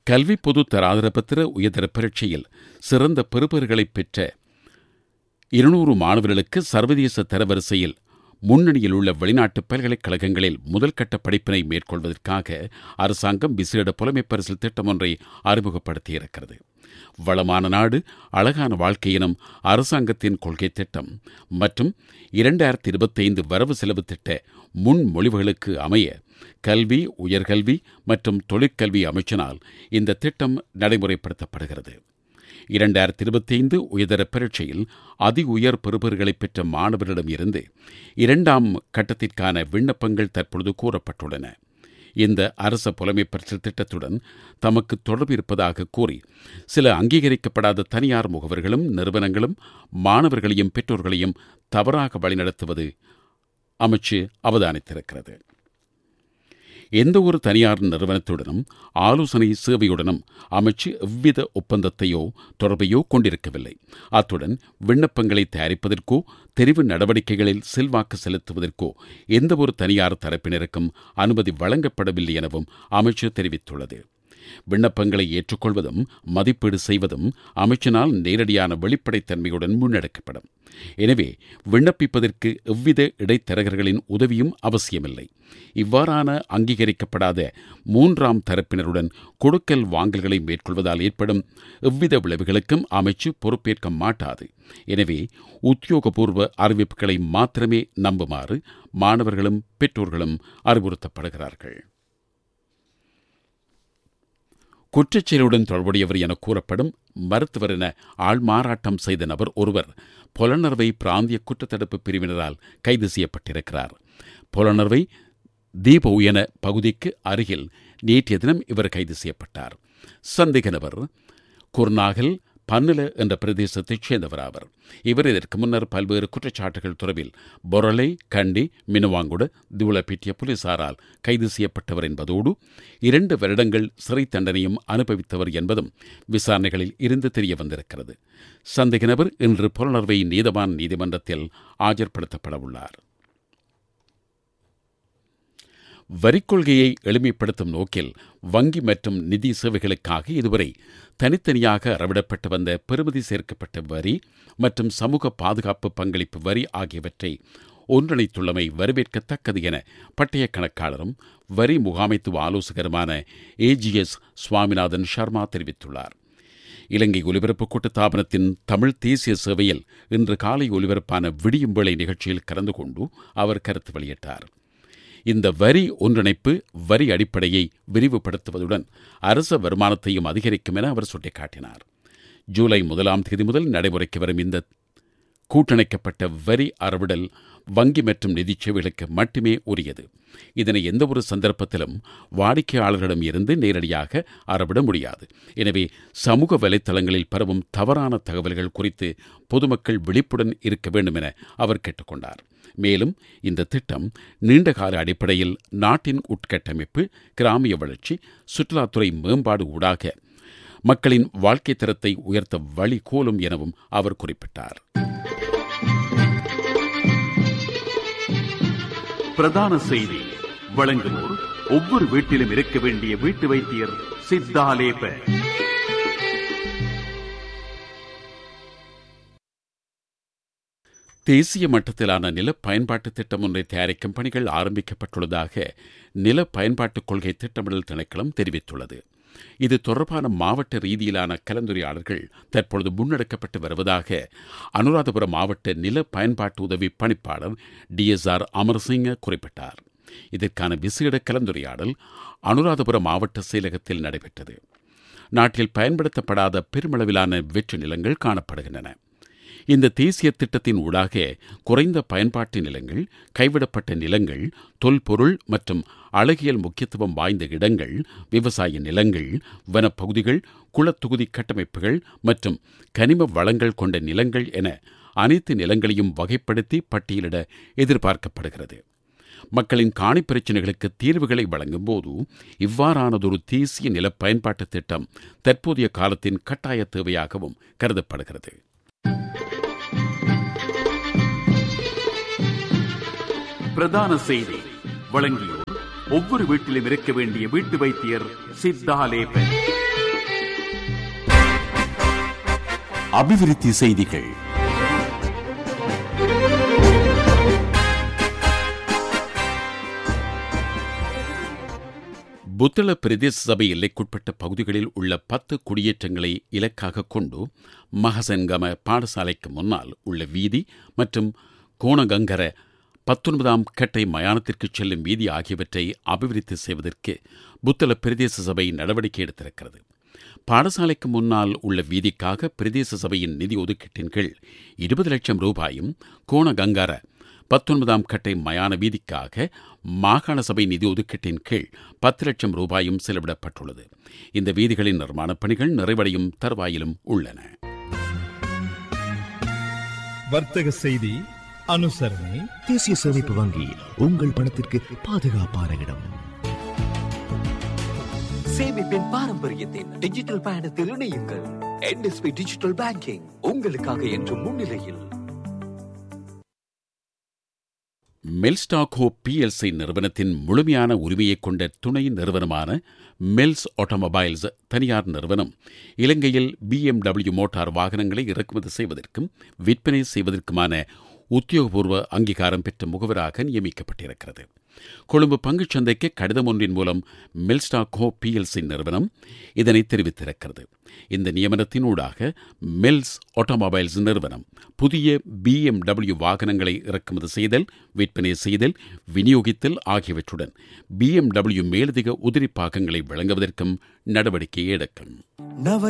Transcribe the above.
கல்வி பொது தராதரப்பத்திர உயர்தர பரீட்சையில் சிறந்த பெறுபேறுகளைப் பெற்ற இருநூறு மாணவர்களுக்கு சர்வதேச தரவரிசையில் முன்னணியில் உள்ள வெளிநாட்டு பல்கலைக்கழகங்களில் முதல்கட்ட படிப்பினை மேற்கொள்வதற்காக அரசாங்கம் விசேட புலமைப் பரிசில் திட்டம் ஒன்றை அறிமுகப்படுத்தியிருக்கிறது வளமான நாடு அழகான வாழ்க்கை எனும் அரசாங்கத்தின் கொள்கை திட்டம் மற்றும் இரண்டாயிரத்தி இருபத்தைந்து வரவு செலவு திட்ட முன்மொழிவுகளுக்கு அமைய கல்வி உயர்கல்வி மற்றும் தொழிற்கல்வி அமைச்சினால் இந்த திட்டம் நடைமுறைப்படுத்தப்படுகிறது இரண்டாயிரத்தி இருபத்தைந்து உயர்தர பரீட்சையில் அதி உயர் பெறுபேறுகளை பெற்ற மாணவர்களிடம் இருந்து இரண்டாம் கட்டத்திற்கான விண்ணப்பங்கள் தற்பொழுது கூறப்பட்டுள்ளன இந்த அரச புலமை பரிசில் திட்டத்துடன் தமக்கு தொடர்பு இருப்பதாக கூறி சில அங்கீகரிக்கப்படாத தனியார் முகவர்களும் நிறுவனங்களும் மாணவர்களையும் பெற்றோர்களையும் தவறாக வழிநடத்துவது அமைச்சு அவதானித்திருக்கிறது எந்த ஒரு தனியார் நிறுவனத்துடனும் ஆலோசனை சேவையுடனும் அமைச்சு எவ்வித ஒப்பந்தத்தையோ தொடர்பையோ கொண்டிருக்கவில்லை அத்துடன் விண்ணப்பங்களை தயாரிப்பதற்கோ தெரிவு நடவடிக்கைகளில் செல்வாக்கு செலுத்துவதற்கோ எந்தவொரு தனியார் தரப்பினருக்கும் அனுமதி வழங்கப்படவில்லை எனவும் அமைச்சு தெரிவித்துள்ளது விண்ணப்பங்களை ஏற்றுக்கொள்வதும் மதிப்பீடு செய்வதும் அமைச்சினால் நேரடியான வெளிப்படைத்தன்மையுடன் முன்னெடுக்கப்படும் எனவே விண்ணப்பிப்பதற்கு எவ்வித இடைத்தரகர்களின் உதவியும் அவசியமில்லை இவ்வாறான அங்கீகரிக்கப்படாத மூன்றாம் தரப்பினருடன் கொடுக்கல் வாங்கல்களை மேற்கொள்வதால் ஏற்படும் எவ்வித விளைவுகளுக்கும் அமைச்சு பொறுப்பேற்க மாட்டாது எனவே உத்தியோகபூர்வ அறிவிப்புகளை மாத்திரமே நம்புமாறு மாணவர்களும் பெற்றோர்களும் அறிவுறுத்தப்படுகிறார்கள் குற்றச்செயலுடன் தொடர்புடையவர் என கூறப்படும் மருத்துவர் என ஆள்மாறாட்டம் செய்த நபர் ஒருவர் புலனர்வை பிராந்திய குற்றத்தடுப்பு பிரிவினரால் கைது செய்யப்பட்டிருக்கிறார் புலனர்வை தீப உயன பகுதிக்கு அருகில் நேற்றைய தினம் இவர் கைது செய்யப்பட்டார் சந்தேக நபர் குர்நாகல் பன்னில என்ற பிரதேசத்தைச் சேர்ந்தவர் ஆவர் இவர் இதற்கு முன்னர் பல்வேறு குற்றச்சாட்டுகள் தொடர்பில் பொரலை கண்டி மினுவாங்குட திவுளப்பிட்டிய போலீசாரால் கைது செய்யப்பட்டவர் என்பதோடு இரண்டு வருடங்கள் சிறை தண்டனையும் அனுபவித்தவர் என்பதும் விசாரணைகளில் இருந்து தெரிய வந்திருக்கிறது சந்தேக நபர் இன்று புலனர்வை நீதவான் நீதிமன்றத்தில் ஆஜர்படுத்தப்பட உள்ளார் வரிக் கொள்கையை எளிமைப்படுத்தும் நோக்கில் வங்கி மற்றும் நிதி சேவைகளுக்காக இதுவரை தனித்தனியாக அறவிடப்பட்டு வந்த பெறுமதி சேர்க்கப்பட்ட வரி மற்றும் சமூக பாதுகாப்பு பங்களிப்பு வரி ஆகியவற்றை ஒன்றிணைத்துள்ளமை வரவேற்கத்தக்கது என பட்டய கணக்காளரும் வரி முகாமைத்துவ ஆலோசகருமான ஏஜிஎஸ் சுவாமிநாதன் சர்மா தெரிவித்துள்ளார் இலங்கை ஒலிபரப்பு கூட்டுத்தாபனத்தின் தமிழ் தேசிய சேவையில் இன்று காலை ஒலிபரப்பான விடியும் வேளை நிகழ்ச்சியில் கலந்து கொண்டு அவர் கருத்து வெளியிட்டார் இந்த வரி ஒன்றிணைப்பு வரி அடிப்படையை விரிவுபடுத்துவதுடன் அரச வருமானத்தையும் அதிகரிக்கும் என அவர் சுட்டிக்காட்டினார் ஜூலை முதலாம் தேதி முதல் நடைமுறைக்கு வரும் இந்த கூட்டணைக்கப்பட்ட வரி அறவிடல் வங்கி மற்றும் நிதிச் சேவைகளுக்கு மட்டுமே உரியது இதனை எந்தவொரு சந்தர்ப்பத்திலும் வாடிக்கையாளர்களிடம் இருந்து நேரடியாக அறவிட முடியாது எனவே சமூக வலைத்தளங்களில் பரவும் தவறான தகவல்கள் குறித்து பொதுமக்கள் விழிப்புடன் இருக்க வேண்டும் என அவர் கேட்டுக்கொண்டார் மேலும் இந்த திட்டம் நீண்டகால அடிப்படையில் நாட்டின் உட்கட்டமைப்பு கிராமிய வளர்ச்சி சுற்றுலாத்துறை மேம்பாடு ஊடாக மக்களின் வாழ்க்கை தரத்தை உயர்த்த வழி கோலும் எனவும் அவர் குறிப்பிட்டார் பிரதான செய்தி வழங்குவோர் ஒவ்வொரு வீட்டிலும் இருக்க வேண்டிய வீட்டு வைத்தியர் சித்தாலேப தேசிய மட்டத்திலான நில பயன்பாட்டு திட்டம் ஒன்றை தயாரிக்கும் பணிகள் ஆரம்பிக்கப்பட்டுள்ளதாக நில பயன்பாட்டுக் கொள்கை திட்டமிடல் திணைக்களம் தெரிவித்துள்ளது இது தொடர்பான மாவட்ட ரீதியிலான கலந்துரையாடல்கள் தற்பொழுது முன்னெடுக்கப்பட்டு வருவதாக அனுராதபுரம் மாவட்ட நில பயன்பாட்டு உதவி பணிப்பாளர் டிஎஸ்ஆர் அமர்சிங்க குறிப்பிட்டார் இதற்கான விசேட கலந்துரையாடல் அனுராதபுரம் மாவட்ட செயலகத்தில் நடைபெற்றது நாட்டில் பயன்படுத்தப்படாத பெருமளவிலான வெற்று நிலங்கள் காணப்படுகின்றன இந்த தேசிய திட்டத்தின் ஊடாக குறைந்த பயன்பாட்டு நிலங்கள் கைவிடப்பட்ட நிலங்கள் தொல்பொருள் மற்றும் அழகியல் முக்கியத்துவம் வாய்ந்த இடங்கள் விவசாய நிலங்கள் வனப்பகுதிகள் குளத்தொகுதி கட்டமைப்புகள் மற்றும் கனிம வளங்கள் கொண்ட நிலங்கள் என அனைத்து நிலங்களையும் வகைப்படுத்தி பட்டியலிட எதிர்பார்க்கப்படுகிறது மக்களின் காணி பிரச்சினைகளுக்கு தீர்வுகளை வழங்கும் போது இவ்வாறானதொரு தேசிய நில பயன்பாட்டு திட்டம் தற்போதைய காலத்தின் கட்டாய தேவையாகவும் கருதப்படுகிறது பிரதான செய்தி வழங்கியோர் ஒவ்வொரு வீட்டிலும் இருக்க வேண்டிய வீட்டு வைத்தியர் சித்தாலேப அபிவிருத்தி செய்திகள் புத்தள பிரதேச சபை எல்லைக்குட்பட்ட பகுதிகளில் உள்ள பத்து குடியேற்றங்களை இலக்காக கொண்டு மகசன்கம பாடசாலைக்கு முன்னால் உள்ள வீதி மற்றும் கோணகங்கர பத்தொன்பதாம் கட்டை மயானத்திற்கு செல்லும் வீதி ஆகியவற்றை அபிவிருத்தி செய்வதற்கு புத்தள பிரதேச சபை நடவடிக்கை எடுத்திருக்கிறது பாடசாலைக்கு முன்னால் உள்ள வீதிக்காக பிரதேச சபையின் நிதி ஒதுக்கீட்டின் கீழ் இருபது லட்சம் ரூபாயும் கோணகங்கார பத்தொன்பதாம் கட்டை மயான வீதிக்காக மாகாண சபை நிதி ஒதுக்கீட்டின் கீழ் பத்து லட்சம் ரூபாயும் செலவிடப்பட்டுள்ளது இந்த வீதிகளின் நிர்மாணப் பணிகள் நிறைவடையும் தருவாயிலும் உள்ளன வர்த்தக செய்தி அனுசரணை தேசிய சேமிப்பு வங்கி உங்கள் பணத்திற்கு பாதுகாப்பான இடம் சேமிப்பின் பாரம்பரியத்தின் டிஜிட்டல் பயணத்தில் இணையுங்கள் என்எஸ்பி டிஜிட்டல் பேங்கிங் உங்களுக்காக என்றும் முன்னிலையில் மெல்ஸ்டாக்கோ பிஎல்சி நிறுவனத்தின் முழுமையான உரிமையைக் கொண்ட துணை நிறுவனமான மெல்ஸ் ஆட்டோமொபைல்ஸ் தனியார் நிறுவனம் இலங்கையில் பிஎம்டபிள்யூ மோட்டார் வாகனங்களை இறக்குமதி செய்வதற்கும் விற்பனை செய்வதற்குமான உத்தியோகபூர்வ அங்கீகாரம் பெற்ற முகவராக நியமிக்கப்பட்டிருக்கிறது கொழும்பு பங்குச் சந்தைக்கு கடிதம் ஒன்றின் மூலம் மெல்ஸ்டாக்கோ பிஎல்சி நிறுவனம் இதனை தெரிவித்திருக்கிறது இந்த நியமனத்தினூடாக மெல்ஸ் ஆட்டோமொபைல்ஸ் நிறுவனம் புதிய பிஎம்டபிள்யூ வாகனங்களை இறக்குமதி செய்தல் விற்பனை செய்தல் விநியோகித்தல் ஆகியவற்றுடன் பிஎம்டபிள்யூ மேலதிக உதிரி பாகங்களை வழங்குவதற்கும் நடவடிக்கை எடுக்கும் நவ